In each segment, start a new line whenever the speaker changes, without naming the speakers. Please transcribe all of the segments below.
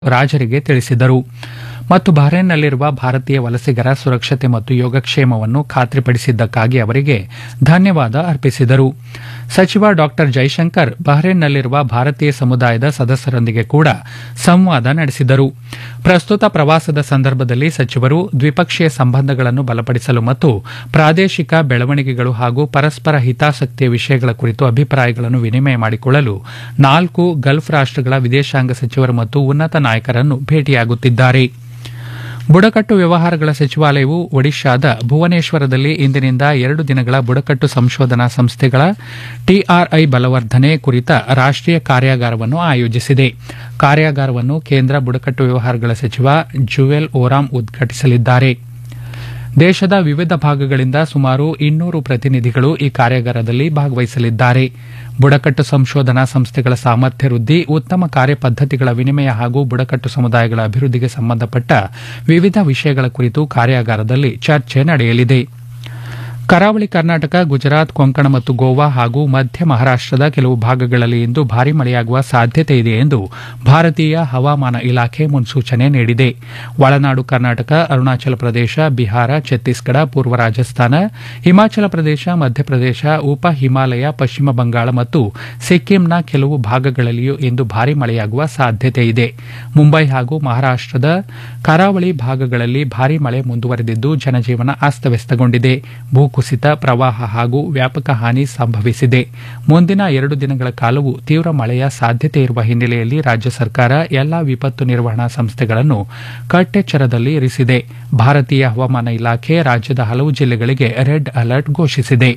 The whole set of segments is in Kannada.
ರಾಜರಿಗೆ ತಿಳಿಸಿದರು ಮತ್ತು ಬಹ್ರೇನ್ನಲ್ಲಿರುವ ಭಾರತೀಯ ವಲಸಿಗರ ಸುರಕ್ಷತೆ ಮತ್ತು ಯೋಗಕ್ಷೇಮವನ್ನು ಖಾತ್ರಿಪಡಿಸಿದ್ದಕ್ಕಾಗಿ ಅವರಿಗೆ ಧನ್ಯವಾದ ಅರ್ಪಿಸಿದರು ಸಚಿವ ಡಾ ಜೈಶಂಕರ್ ಬಹ್ರೇನ್ನಲ್ಲಿರುವ ಭಾರತೀಯ ಸಮುದಾಯದ ಸದಸ್ಯರೊಂದಿಗೆ ಕೂಡ ಸಂವಾದ ನಡೆಸಿದರು ಪ್ರಸ್ತುತ ಪ್ರವಾಸದ ಸಂದರ್ಭದಲ್ಲಿ ಸಚಿವರು ದ್ವಿಪಕ್ಷೀಯ ಸಂಬಂಧಗಳನ್ನು ಬಲಪಡಿಸಲು ಮತ್ತು ಪ್ರಾದೇಶಿಕ ಬೆಳವಣಿಗೆಗಳು ಹಾಗೂ ಪರಸ್ಪರ ಹಿತಾಸಕ್ತಿಯ ವಿಷಯಗಳ ಕುರಿತು ಅಭಿಪ್ರಾಯಗಳನ್ನು ವಿನಿಮಯ ಮಾಡಿಕೊಳ್ಳಲು ನಾಲ್ಕು ಗಲ್ಫ್ ರಾಷ್ಟಗಳ ವಿದೇಶಾಂಗ ಸಚಿವರು ಮತ್ತು ಉನ್ನತ ನಾಯಕರನ್ನು ಭೇಟಿಯಾಗುತ್ತಿದ್ದಾರೆ ಬುಡಕಟ್ಟು ವ್ಯವಹಾರಗಳ ಸಚಿವಾಲಯವು ಒಡಿಶಾದ ಭುವನೇಶ್ವರದಲ್ಲಿ ಇಂದಿನಿಂದ ಎರಡು ದಿನಗಳ ಬುಡಕಟ್ಟು ಸಂಶೋಧನಾ ಸಂಸ್ಥೆಗಳ ಟಿಆರ್ಐ ಬಲವರ್ಧನೆ ಕುರಿತ ರಾಷ್ಟೀಯ ಕಾರ್ಯಾಗಾರವನ್ನು ಆಯೋಜಿಸಿದೆ ಕಾರ್ಯಾಗಾರವನ್ನು ಕೇಂದ್ರ ಬುಡಕಟ್ಟು ವ್ಯವಹಾರಗಳ ಸಚಿವ ಜುವೆಲ್ ಓರಾಮ್ ಉದ್ಘಾಟಿಸಲಿದ್ದಾರೆ ದೇಶದ ವಿವಿಧ ಭಾಗಗಳಿಂದ ಸುಮಾರು ಇನ್ನೂರು ಪ್ರತಿನಿಧಿಗಳು ಈ ಕಾರ್ಯಾಗಾರದಲ್ಲಿ ಭಾಗವಹಿಸಲಿದ್ದಾರೆ ಬುಡಕಟ್ಟು ಸಂಶೋಧನಾ ಸಂಸ್ಥೆಗಳ ಸಾಮರ್ಥ್ಯ ವೃದ್ಧಿ ಉತ್ತಮ ಕಾರ್ಯಪದ್ದತಿಗಳ ವಿನಿಮಯ ಹಾಗೂ ಬುಡಕಟ್ಟು ಸಮುದಾಯಗಳ ಅಭಿವೃದ್ಧಿಗೆ ಸಂಬಂಧಪಟ್ಟ ವಿವಿಧ ವಿಷಯಗಳ ಕುರಿತು ಕಾರ್ಯಾಗಾರದಲ್ಲಿ ಚರ್ಚೆ ನಡೆಯಲಿದೆ ಕರಾವಳಿ ಕರ್ನಾಟಕ ಗುಜರಾತ್ ಕೊಂಕಣ ಮತ್ತು ಗೋವಾ ಹಾಗೂ ಮಧ್ಯ ಮಹಾರಾಷ್ಟದ ಕೆಲವು ಭಾಗಗಳಲ್ಲಿ ಇಂದು ಭಾರೀ ಮಳೆಯಾಗುವ ಸಾಧ್ಯತೆ ಇದೆ ಎಂದು ಭಾರತೀಯ ಹವಾಮಾನ ಇಲಾಖೆ ಮುನ್ಸೂಚನೆ ನೀಡಿದೆ ಒಳನಾಡು ಕರ್ನಾಟಕ ಅರುಣಾಚಲ ಪ್ರದೇಶ ಬಿಹಾರ ಛತ್ತೀಸ್ಗಢ ಪೂರ್ವ ರಾಜಸ್ಥಾನ ಹಿಮಾಚಲ ಪ್ರದೇಶ ಮಧ್ಯಪ್ರದೇಶ ಉಪ ಹಿಮಾಲಯ ಪಶ್ಚಿಮ ಬಂಗಾಳ ಮತ್ತು ಸಿಕ್ಕಿಂನ ಕೆಲವು ಭಾಗಗಳಲ್ಲಿಯೂ ಇಂದು ಭಾರೀ ಮಳೆಯಾಗುವ ಸಾಧ್ಯತೆ ಇದೆ ಮುಂಬೈ ಹಾಗೂ ಮಹಾರಾಷ್ಟದ ಕರಾವಳಿ ಭಾಗಗಳಲ್ಲಿ ಭಾರೀ ಮಳೆ ಮುಂದುವರೆದಿದ್ದು ಜನಜೀವನ ಅಸ್ತವ್ಯಸ್ತಗೊಂಡಿದೆ ಭೂಕುಸಿತ ಪ್ರವಾಹ ಹಾಗೂ ವ್ಯಾಪಕ ಹಾನಿ ಸಂಭವಿಸಿದೆ ಮುಂದಿನ ಎರಡು ದಿನಗಳ ಕಾಲವು ತೀವ್ರ ಮಳೆಯ ಸಾಧ್ಯತೆ ಇರುವ ಹಿನ್ನೆಲೆಯಲ್ಲಿ ರಾಜ್ಯ ಸರ್ಕಾರ ಎಲ್ಲಾ ವಿಪತ್ತು ನಿರ್ವಹಣಾ ಸಂಸ್ಥೆಗಳನ್ನು ಕಟ್ಟೆಚ್ಚರದಲ್ಲಿ ಇರಿಸಿದೆ ಭಾರತೀಯ ಹವಾಮಾನ ಇಲಾಖೆ ರಾಜ್ಯದ ಹಲವು ಜಿಲ್ಲೆಗಳಿಗೆ ರೆಡ್ ಅಲರ್ಟ್ ಘೋಷಿಸಿದೆ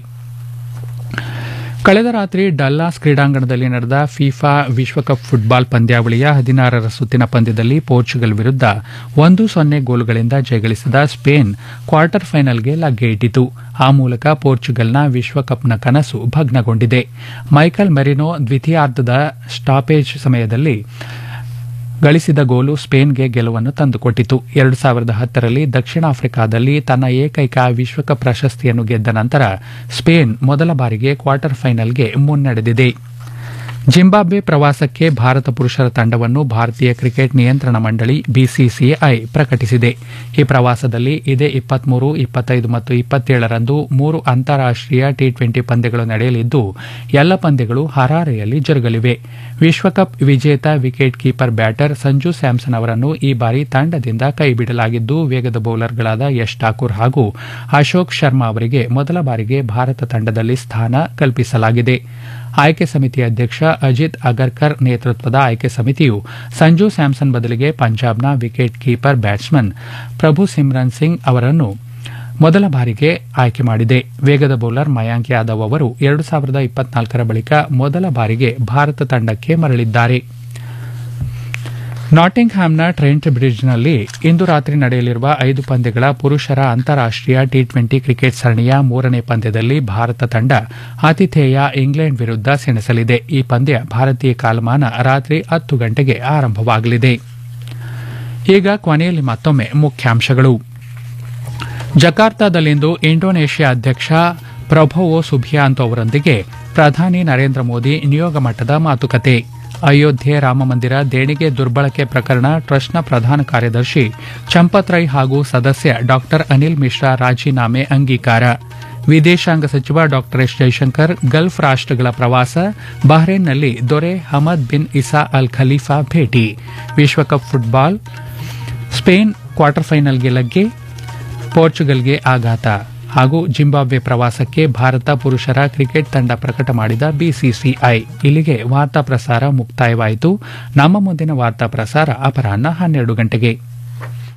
ಕಳೆದ ರಾತ್ರಿ ಡಲ್ಲಾಸ್ ಕ್ರೀಡಾಂಗಣದಲ್ಲಿ ನಡೆದ ಫಿಫಾ ವಿಶ್ವಕಪ್ ಫುಟ್ಬಾಲ್ ಪಂದ್ಯಾವಳಿಯ ಹದಿನಾರರ ಸುತ್ತಿನ ಪಂದ್ಯದಲ್ಲಿ ಪೋರ್ಚುಗಲ್ ವಿರುದ್ಧ ಒಂದು ಸೊನ್ನೆ ಗೋಲುಗಳಿಂದ ಜಯಗಳಿಸಿದ ಸ್ಪೇನ್ ಕ್ವಾರ್ಟರ್ ಫೈನಲ್ಗೆ ಲಗ್ಗೆ ಇಟ್ಟಿತು ಆ ಮೂಲಕ ಪೋರ್ಚುಗಲ್ನ ವಿಶ್ವಕಪ್ನ ಕನಸು ಭಗ್ನಗೊಂಡಿದೆ ಮೈಕಲ್ ಮೆರಿನೋ ದ್ವಿತೀಯಾರ್ಧದ ಸ್ಟಾಪೇಜ್ ಸಮಯದಲ್ಲಿ ಗಳಿಸಿದ ಗೋಲು ಸ್ಪೇನ್ಗೆ ಗೆಲುವನ್ನು ತಂದುಕೊಟ್ಟಿತು ಎರಡು ಸಾವಿರದ ಹತ್ತರಲ್ಲಿ ದಕ್ಷಿಣ ಆಫ್ರಿಕಾದಲ್ಲಿ ತನ್ನ ಏಕೈಕ ವಿಶ್ವಕಪ್ ಪ್ರಶಸ್ತಿಯನ್ನು ಗೆದ್ದ ನಂತರ ಸ್ಪೇನ್ ಮೊದಲ ಬಾರಿಗೆ ಕ್ವಾರ್ಟರ್ ಫೈನಲ್ಗೆ ಮುನ್ನಡೆದಿದೆ ಜಿಂಬಾಬ್ವೆ ಪ್ರವಾಸಕ್ಕೆ ಭಾರತ ಪುರುಷರ ತಂಡವನ್ನು ಭಾರತೀಯ ಕ್ರಿಕೆಟ್ ನಿಯಂತ್ರಣ ಮಂಡಳಿ ಬಿಸಿಸಿಐ ಪ್ರಕಟಿಸಿದೆ ಈ ಪ್ರವಾಸದಲ್ಲಿ ಇದೇ ಇಪ್ಪತ್ಮೂರು ಇಪ್ಪತ್ತೈದು ಮತ್ತು ಇಪ್ಪತ್ತೇಳರಂದು ಮೂರು ಅಂತಾರಾಷ್ಟೀಯ ಟಿ ಟ್ವೆಂಟಿ ಪಂದ್ಯಗಳು ನಡೆಯಲಿದ್ದು ಎಲ್ಲ ಪಂದ್ಯಗಳು ಹರಾರೆಯಲ್ಲಿ ಜರುಗಲಿವೆ ವಿಶ್ವಕಪ್ ವಿಜೇತ wicket keeper batter Sanju Samson ಅವರನ್ನು ಈ ಬಾರಿ ತಂಡದಿಂದ ಕೈಬಿಡಲಾಗಿದ್ದು ವೇಗದ ಬೌಲರ್ಗಳಾದ ಯಶ್ ಠಾಕೂರ್ ಹಾಗೂ ಅಶೋಕ್ ಶರ್ಮಾ ಅವರಿಗೆ ಮೊದಲ ಬಾರಿಗೆ ಭಾರತ ತಂಡದಲ್ಲಿ ಸ್ಥಾನ ಕಲ್ಪಿಸಲಾಗಿದೆ ಆಯ್ಕೆ ಸಮಿತಿ ಅಧ್ಯಕ್ಷ ಅಜಿತ್ ಅಗರ್ಕರ್ ನೇತೃತ್ವದ ಆಯ್ಕೆ ಸಮಿತಿಯು ಸಂಜು ಸ್ಯಾಮ್ಸನ್ ಬದಲಿಗೆ ಪಂಜಾಬ್ನ wicket keeper batsman Prabhsimran Singh ಅವರನ್ನು ಮೊದಲ ಬಾರಿಗೆ ಆಯ್ಕೆ ಮಾಡಿದೆ ವೇಗದ ಬೌಲರ್ ಮಯಾಂಕ್ ಯಾದವ್ ಅವರು ಎರಡು ಸಾವಿರದ ಇಪ್ಪತ್ನಾಲ್ಕರ ಬಳಿಕ ಮೊದಲ ಬಾರಿಗೆ ಭಾರತ ತಂಡಕ್ಕೆ ಮರಳಿದ್ದಾರೆ ನಾಟಿಂಗ್ ಹ್ಯಾಮ್ನ ಟ್ರೆಂಟ್ ಬ್ರಿಡ್ಜ್ನಲ್ಲಿ ಇಂದು ರಾತ್ರಿ ನಡೆಯಲಿರುವ ಐದು ಪಂದ್ಯಗಳ ಪುರುಷರ ಅಂತಾರಾಷ್ಟೀಯ ಟಿ ಟ್ವೆಂಟಿ ಕ್ರಿಕೆಟ್ ಸರಣಿಯ ಮೂರನೇ ಪಂದ್ಯದಲ್ಲಿ ಭಾರತ ತಂಡ ಆತಿಥೇಯ ಇಂಗ್ಲೆಂಡ್ ವಿರುದ್ಧ ಸೆಣಸಲಿದೆ ಈ ಪಂದ್ಯ ಭಾರತೀಯ ಕಾಲಮಾನ ರಾತ್ರಿ ಹತ್ತು ಗಂಟೆಗೆ ಆರಂಭವಾಗಲಿದೆ ಈಗ ಕೊನೆಯಲ್ಲಿ ಮತ್ತೊಮ್ಮೆ ಮುಖ್ಯಾಂಶಗಳು ಜಕಾರ್ತಾದಲ್ಲಿಂದು ಇಂಡೋನೇಷ್ಯಾ ಅಧ್ಯಕ್ಷ ಪ್ರಭೋವೋ ಸುಬಿಯಾಂತೋ ಅವರೊಂದಿಗೆ ಪ್ರಧಾನಿ ನರೇಂದ್ರ ಮೋದಿ ನಿಯೋಗ ಮಟ್ಟದ ಮಾತುಕತೆ ಅಯೋಧ್ಯೆ ರಾಮಮಂದಿರ ದೇಣಿಗೆ ದುರ್ಬಳಕೆ ಪ್ರಕರಣ ಟ್ರಸ್ಟ್ನ ಪ್ರಧಾನ ಕಾರ್ಯದರ್ಶಿ ಚಂಪತ್ ರೈ ಹಾಗೂ ಸದಸ್ಯ ಡಾ ಅನಿಲ್ ಮಿಶ್ರಾ ರಾಜೀನಾಮೆ ಅಂಗೀಕಾರ ವಿದೇಶಾಂಗ ಸಚಿವ ಡಾ ಎಸ್ ಜೈಶಂಕರ್ ಗಲ್ಫ್ ರಾಷ್ಟಗಳ ಪ್ರವಾಸ ಬಹ್ರೇನ್ನಲ್ಲಿ ದೊರೆ Hamad bin Isa Al Khalifa ಭೇಟಿ ವಿಶ್ವಕಪ್ ಫುಟ್ಬಾಲ್ ಸ್ಪೇನ್ ಕ್ವಾರ್ಟರ್ ಫೈನಲ್ಗೆ ಲಗ್ಗೆ ಪೋರ್ಚುಗಲ್ಗೆ ಆಘಾತ ಹಾಗೂ ಜಿಂಬಾಬ್ವೆ ಪ್ರವಾಸಕ್ಕೆ ಭಾರತ ಪುರುಷರ ಕ್ರಿಕೆಟ್ ತಂಡ ಪ್ರಕಟ ಮಾಡಿದ ಬಿಸಿಸಿಐ ಇಲ್ಲಿಗೆ ವಾರ್ತಾ ಪ್ರಸಾರ ಮುಕ್ತಾಯವಾಯಿತು ನಮ್ಮ ಮುಂದಿನ ವಾರ್ತಾ ಪ್ರಸಾರ ಅಪರಾಹ್ನ ಹನ್ನೆರಡು ಗಂಟೆಗೆ